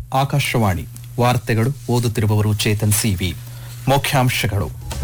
ಆಕಾಶವಾಣಿ ವಾರ್ತೆಗಳು ಓದುತ್ತಿರುವವರು ಚೇತನ್ ಸಿವಿ ಮುಖ್ಯಾಂಶಗಳು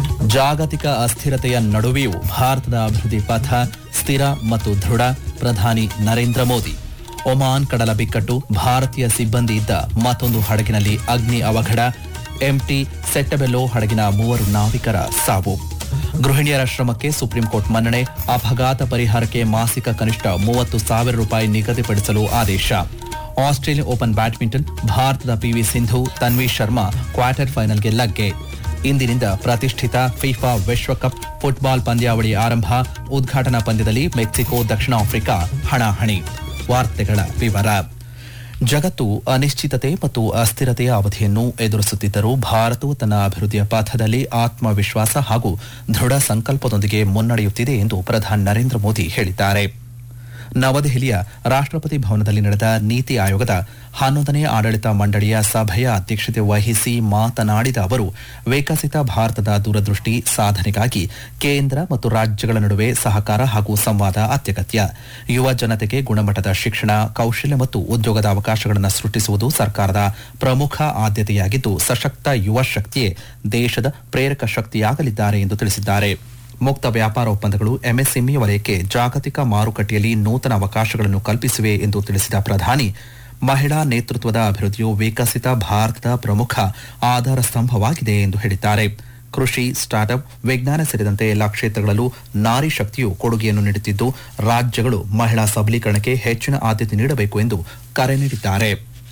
ಜಾಗತಿಕ ಅಸ್ಥಿರತೆಯ ನಡುವೆಯೂ ಭಾರತದ ಅಭಿವೃದ್ಧಿ ಪಥ ಸ್ಥಿರ ಮತ್ತು ದೃಢ ಪ್ರಧಾನಿ ನರೇಂದ್ರ ಮೋದಿ ಒಮಾನ್ ಕಡಲ ಬಿಕ್ಕಟ್ಟು ಭಾರತೀಯ ಸಿಬ್ಬಂದಿ ಇದ್ದ ಮತ್ತೊಂದು ಹಡಗಿನಲ್ಲಿ ಅಗ್ನಿ ಅವಘಡ ಎಂಟಿ ಸೆಟ್ಟಬೆಲ್ಲೋ ಹಡಗಿನ ಮೂವರು ನಾವಿಕರ ಸಾವು ಗೃಹಿಣಿಯರ ಶ್ರಮಕ್ಕೆ ಸುಪ್ರೀಂ ಕೋರ್ಟ್ ಮನ್ನಣೆ ಅಪಘಾತ ಪರಿಹಾರಕ್ಕೆ ಮಾಸಿಕ ಕನಿಷ್ಠ ಮೂವತ್ತು ಸಾವಿರ ರೂಪಾಯಿ ನಿಗದಿಪಡಿಸಲು ಆದೇಶ ಆಸ್ಟ್ರೇಲಿಯನ್ ಓಪನ್ ಬ್ಯಾಡ್ಮಿಂಟನ್ ಭಾರತದ ಪಿವಿ ಸಿಂಧು ತನ್ವಿ ಶರ್ಮಾ ಕ್ವಾರ್ಟರ್ ಫೈನಲ್ಗೆ ಲಗ್ಗೆ ಇಂದಿನಿಂದ ಪ್ರತಿಷ್ಠಿತ ಫಿಫಾ ವಿಶ್ವಕಪ್ ಫುಟ್ಬಾಲ್ ಪಂದ್ಯಾವಳಿ ಆರಂಭ ಉದ್ಘಾಟನಾ ಪಂದ್ಯದಲ್ಲಿ ಮೆಕ್ಸಿಕೋ ದಕ್ಷಿಣ ಆಫ್ರಿಕಾ ಹಣಾಹಣಿ ವಾರ್ತೆಗಳ ವಿವರ ಜಗತ್ತು ಅನಿಶ್ಚಿತತೆ ಮತ್ತು ಅಸ್ಥಿರತೆಯ ಅವಧಿಯನ್ನು ಎದುರಿಸುತ್ತಿದ್ದರೂ ಭಾರತವು ತನ್ನ ಅಭಿವೃದ್ಧಿಯ ಪಥದಲ್ಲಿ ಆತ್ಮವಿಶ್ವಾಸ ಹಾಗೂ ದೃಢ ಸಂಕಲ್ಪದೊಂದಿಗೆ ಮುನ್ನಡೆಯುತ್ತಿದೆ ಎಂದು ಪ್ರಧಾನಿ ನರೇಂದ್ರ ಮೋದಿ ಹೇಳಿದ್ದಾರೆ ನವದೆಹಲಿಯ ರಾಷ್ಟ್ರಪತಿ ಭವನದಲ್ಲಿ ನಡೆದ ನೀತಿ ಆಯೋಗದ ಹನ್ನೊಂದನೇ ಆಡಳಿತ ಮಂಡಳಿಯ ಸಭೆಯ ಅಧ್ಯಕ್ಷತೆ ವಹಿಸಿ ಮಾತನಾಡಿದ ಅವರು ವಿಕಸಿತ ಭಾರತದ ದೂರದೃಷ್ಟಿ ಸಾಧನೆಗಾಗಿ ಕೇಂದ್ರ ಮತ್ತು ರಾಜ್ಯಗಳ ನಡುವೆ ಸಹಕಾರ ಹಾಗೂ ಸಂವಾದ ಅತ್ಯಗತ್ಯ ಯುವ ಜನತೆಗೆ ಗುಣಮಟ್ಟದ ಶಿಕ್ಷಣ ಕೌಶಲ್ಯ ಮತ್ತು ಉದ್ಯೋಗದ ಅವಕಾಶಗಳನ್ನು ಸೃಷ್ಟಿಸುವುದು ಸರ್ಕಾರದ ಪ್ರಮುಖ ಆದ್ಯತೆಯಾಗಿದ್ದು ಸಶಕ್ತ ಯುವ ಶಕ್ತಿಯೇ ದೇಶದ ಪ್ರೇರಕ ಶಕ್ತಿಯಾಗಲಿದ್ದಾರೆ ಎಂದು ತಿಳಿಸಿದ್ದಾರೆ ಮುಕ್ತ ವ್ಯಾಪಾರ ಒಪ್ಪಂದಗಳು ಎಂಎಸ್ಎಂಇ ವಲಯಕ್ಕೆ ಜಾಗತಿಕ ಮಾರುಕಟ್ಟೆಯಲ್ಲಿ ನೂತನ ಅವಕಾಶಗಳನ್ನು ಕಲ್ಪಿಸಿವೆ ಎಂದು ತಿಳಿಸಿದ ಪ್ರಧಾನಿ ಮಹಿಳಾ ನೇತೃತ್ವದ ಅಭಿವೃದ್ಧಿಯು ವಿಕಸಿತ ಭಾರತದ ಪ್ರಮುಖ ಆಧಾರ ಸ್ತಂಭವಾಗಿದೆ ಎಂದು ಹೇಳಿದ್ದಾರೆ ಕೃಷಿ ಸ್ಟಾರ್ಟ್ಅಪ್ ವಿಜ್ಞಾನ ಸೇರಿದಂತೆ ಎಲ್ಲ ಕ್ಷೇತ್ರಗಳಲ್ಲೂ ನಾರಿ ಶಕ್ತಿಯು ಕೊಡುಗೆಯನ್ನು ನೀಡುತ್ತಿದ್ದು ರಾಜ್ಯಗಳು ಮಹಿಳಾ ಸಬಲೀಕರಣಕ್ಕೆ ಹೆಚ್ಚಿನ ಆದ್ಯತೆ ನೀಡಬೇಕು ಎಂದು ಕರೆ ನೀಡಿದ್ದಾರೆ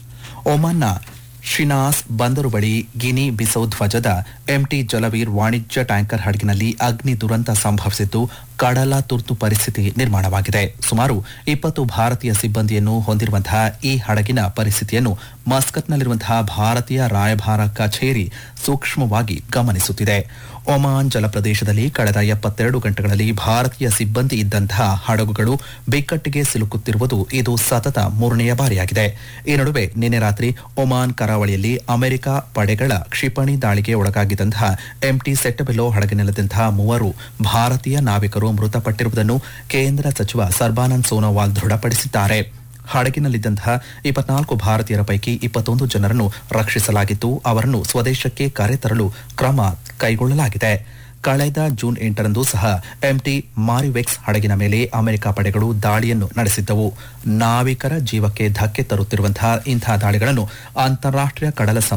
ಒಮಾನ್ನ ಶಿನಾಸ್ ಬಂದರು ಬಳಿ ಗಿನಿ ಬಿಸೌ ಧ್ವಜದ ಎಂಟಿ ಜಲವೀರ್ ವಾಣಿಜ್ಯ ಟ್ಯಾಂಕರ್ ಹಡಗಿನಲ್ಲಿ ಅಗ್ನಿ ದುರಂತ ಸಂಭವಿಸಿದ್ದು ಕಡಲ ತುರ್ತು ಪರಿಸ್ಥಿತಿ ನಿರ್ಮಾಣವಾಗಿದೆ ಸುಮಾರು ಇಪ್ಪತ್ತು ಭಾರತೀಯ ಸಿಬ್ಬಂದಿಯನ್ನು ಹೊಂದಿರುವಂತಹ ಈ ಹಡಗಿನ ಪರಿಸ್ಥಿತಿಯನ್ನು ಮಸ್ಕತ್ನಲ್ಲಿರುವಂತಹ ಭಾರತೀಯ ರಾಯಭಾರ ಕಚೇರಿ ಸೂಕ್ಷ್ಮವಾಗಿ ಗಮನಿಸುತ್ತಿದೆ ಒಮಾನ್ ಜಲಪ್ರದೇಶದಲ್ಲಿ ಕಳೆದ ಎಪ್ಪತ್ತೆರಡು ಗಂಟೆಗಳಲ್ಲಿ ಭಾರತೀಯ ಸಿಬ್ಬಂದಿ ಇದ್ದಂತಹ ಹಡಗುಗಳು ಬಿಕ್ಕಟ್ಟಿಗೆ ಸಿಲುಕುತ್ತಿರುವುದು ಇದು ಸತತ ಮೂರನೆಯ ಬಾರಿಯಾಗಿದೆ ಈ ನಡುವೆ ನಿನ್ನೆ ರಾತ್ರಿ ಒಮಾನ್ ಕರಾವಳಿಯಲ್ಲಿ ಅಮೆರಿಕ ಪಡೆಗಳ ಕ್ಷಿಪಣಿ ದಾಳಿಗೆ ಒಳಗಾಗಿದ್ದಂತಹ ಎಂಟಿ ಸೆಟ್ಟಬೆಲೋ ಹಡಗಿನಲ್ಲಿದ್ದಂತಹ ಮೂವರು ಭಾರತೀಯ ನಾವಿಕರು ಮೃತಪಟ್ಟಿರುವುದನ್ನು ಕೇಂದ್ರ ಸಚಿವ ಸರ್ಬಾನಂದ್ ಸೋನೋವಾಲ್ ದೃಢಪಡಿಸಿದ್ದಾರೆ ಹಡಗಿನಲ್ಲಿದ್ದಂತಹ ಇಪ್ಪತ್ನಾಲ್ಕು ಭಾರತೀಯರ ಪೈಕಿ ಇಪ್ಪತ್ತೊಂದು ಜನರನ್ನು ರಕ್ಷಿಸಲಾಗಿದ್ದು ಅವರನ್ನು ಸ್ವದೇಶಕ್ಕೆ ಕರೆತರಲು ಕ್ರಮ ಕೈಗೊಳ್ಳಲಾಗಿದೆ ಕಳೆದ ಜೂನ್ ಎಂಟರಂದು ಸಹ ಎಂಟಿ ಮಾರಿವೆಕ್ಸ್ ಹಡಗಿನ ಮೇಲೆ ಅಮೆರಿಕ ಪಡೆಗಳು ದಾಳಿಯನ್ನು ನಡೆಸಿದ್ದವು ನಾವಿಕರ ಜೀವಕ್ಕೆ ಧಕ್ಕೆ ತರುತ್ತಿರುವಂತಹ ಇಂತಹ ದಾಳಿಗಳನ್ನು ಅಂತಾರಾಷ್ಟೀಯ ಕಡಲ